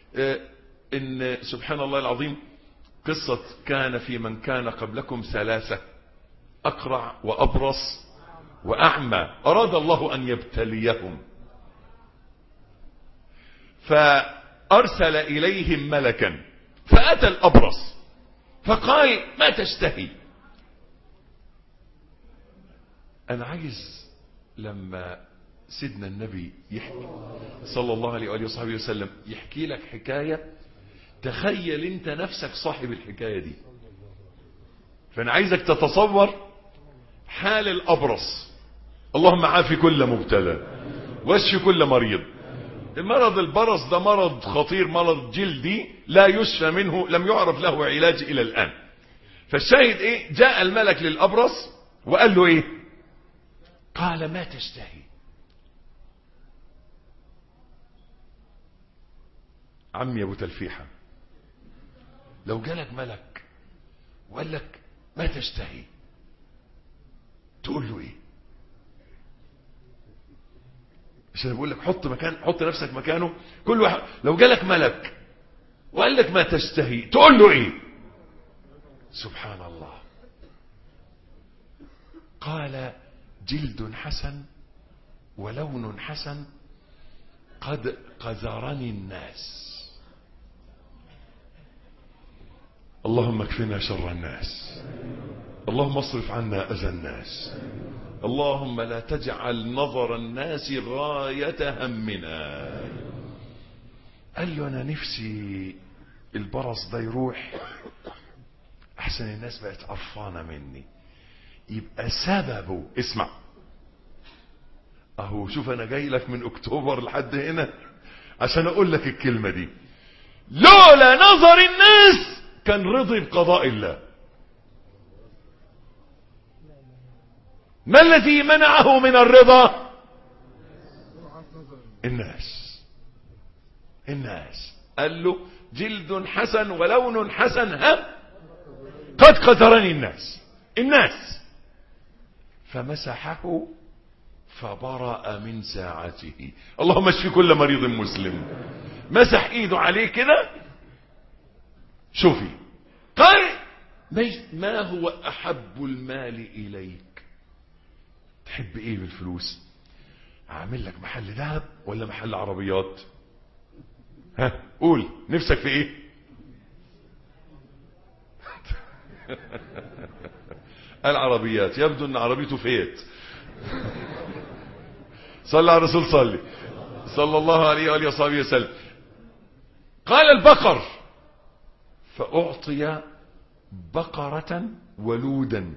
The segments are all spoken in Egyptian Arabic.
آه، ان سبحان الله العظيم قصة كان في من كان قبلكم ثلاثة اقرع وابرص واعمى اراد الله ان يبتليهم فارسل اليهم ملكا فاتى الابرص فقال ما تشتهي انا عايز لما سيدنا النبي يحكي صلى الله عليه وآله وصحبه وسلم يحكي لك حكاية تخيل انت نفسك صاحب الحكاية دي فانا عايزك تتصور حال الابرص اللهم عافي كل مبتلى واشفي كل مريض المرض البرص ده مرض خطير مرض جلدي لا يشفى منه لم يعرف له علاج الى الان فالشاهد ايه جاء الملك للابرص وقال له ايه قال ما تشتهي عمي ابو تلفيحة لو جالك ملك وقال لك ما تشتهي تقول له ايه عشان بقول لك حط مكان حط نفسك مكانه كل واحد لو جالك ملك وقال لك ما تشتهي تقول له ايه سبحان الله قال جلد حسن ولون حسن قد قذرني الناس اللهم اكفنا شر الناس اللهم اصرف عنا اذى الناس اللهم لا تجعل نظر الناس غاية همنا قال له انا نفسي البرص ده يروح احسن الناس بقت قرفانة مني يبقى سببه اسمع اهو شوف انا جاي لك من اكتوبر لحد هنا عشان اقول لك الكلمة دي لولا نظر الناس كان رضي بقضاء الله ما الذي منعه من الرضا الناس الناس قال له جلد حسن ولون حسن ها قد قدرني الناس الناس فمسحه فبرأ من ساعته اللهم اشف كل مريض مسلم مسح ايده عليه كده شوفي قال ما هو احب المال اليك تحب ايه بالفلوس اعمل لك محل ذهب ولا محل عربيات ها قول نفسك في ايه العربيات يبدو ان عربيته فيت صلى على الرسول صلي صلى الله عليه وآله وصحبه وسلم قال البقر فأعطي بقرة ولودا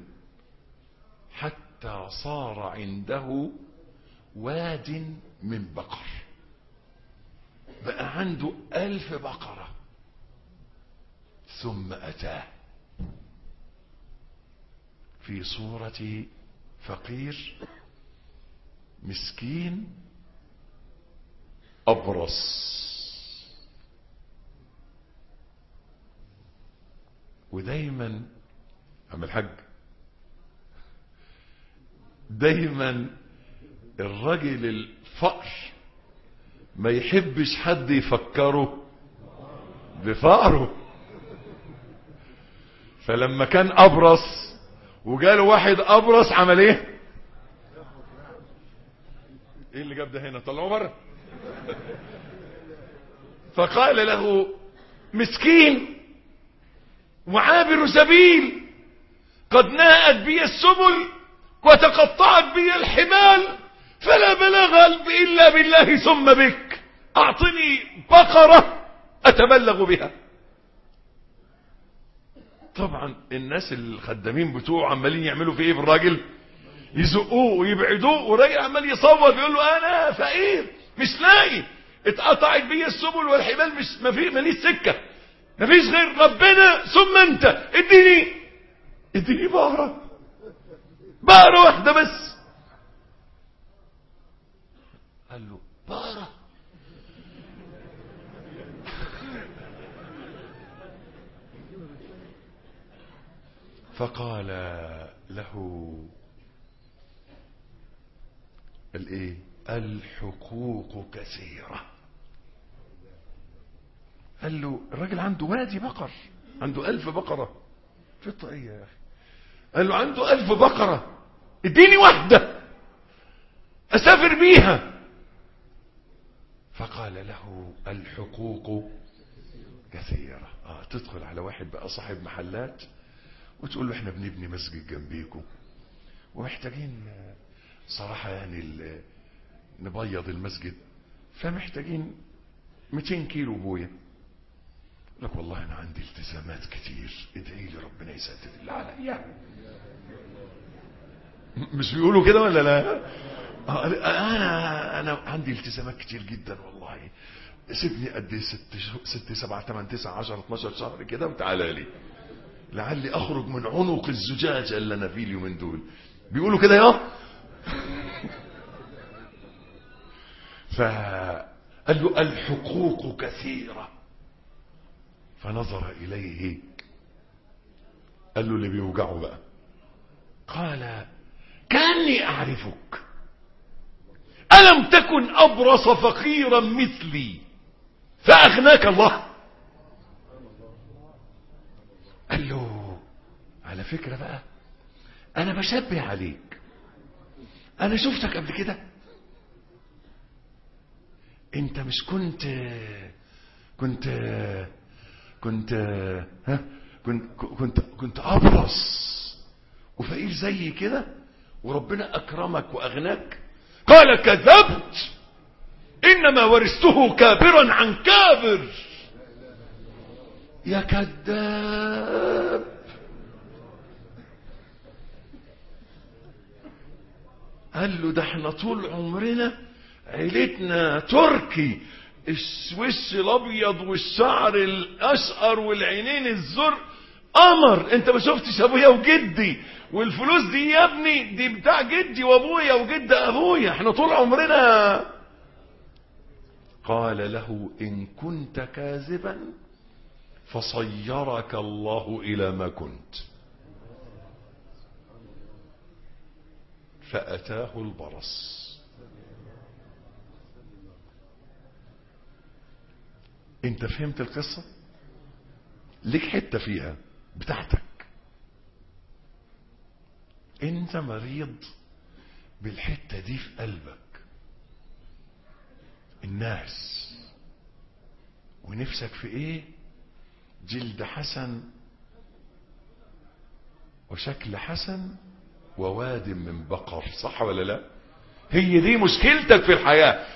حتى صار عنده واد من بقر بقى عنده ألف بقرة ثم أتاه في صورة فقير مسكين أبرص ودايما عم الحاج دايما الرجل الفقر ما يحبش حد يفكره بفقره فلما كان أبرص وجاله واحد أبرص عمل ايه ايه اللي جاب ده هنا طلعوه بره فقال له مسكين وعابر سبيل قد ناءت بي السبل وتقطعت بي الحبال فلا بلاغ إلا بالله ثم بك أعطني بقرة أتبلغ بها طبعا الناس الخدامين بتوعه عمالين يعملوا في ايه بالراجل يزقوه ويبعدوه والراجل عمال يصوت يقول له انا فقير مش لاقي اتقطعت بي السبل والحبال مش ما في ماليش سكه مفيش غير ربنا ثم انت اديني اديني بقره بقره واحده بس قال له بقره فقال له الايه الحقوق كثيرة قال له الراجل عنده وادي بقر عنده ألف بقرة في الطاقية يا أخي قال له عنده ألف بقرة اديني واحدة أسافر بيها فقال له الحقوق كثيرة آه تدخل على واحد بقى صاحب محلات وتقول له احنا بنبني مسجد جنبيكم ومحتاجين صراحة يعني ال- نبيض المسجد فمحتاجين 200 كيلو بويا يقول لك والله انا عندي التزامات كتير ادعي لي ربنا يسدد اللي عليا م- مش بيقولوا كده ولا لا آه، انا انا عندي التزامات كتير جدا والله سيبني قد إيه ست شهور- ست سبعة ثمان تسعة عشر 12 شهر كده وتعالى لي لعلي اخرج من عنق الزجاجة اللي انا فيه اليومين دول بيقولوا كده يا فقال له الحقوق كثيرة فنظر إليه قال له اللي بيوجعه بقى قال كأني أعرفك ألم تكن أبرص فقيرا مثلي فأغناك الله قال له على فكرة بقى أنا بشبه عليك أنا شفتك قبل كده أنت مش كنت كنت كنت ها كنت كنت كنت أبرص وفقير زي كده وربنا أكرمك وأغناك قال كذبت إنما ورثته كابرا عن كابر يا كذاب قال له ده احنا طول عمرنا عيلتنا تركي الوش الابيض والشعر الاشقر والعينين الزرق قمر انت ما شفتش ابويا وجدي والفلوس دي يا ابني دي بتاع جدي وابويا وجد ابويا احنا طول عمرنا قال له ان كنت كاذبا فصيرك الله الى ما كنت فاتاه البرص انت فهمت القصة ليك حتة فيها بتاعتك انت مريض بالحتة دي في قلبك الناس ونفسك في ايه جلد حسن وشكل حسن وواد من بقر صح ولا لا هي دي مشكلتك في الحياة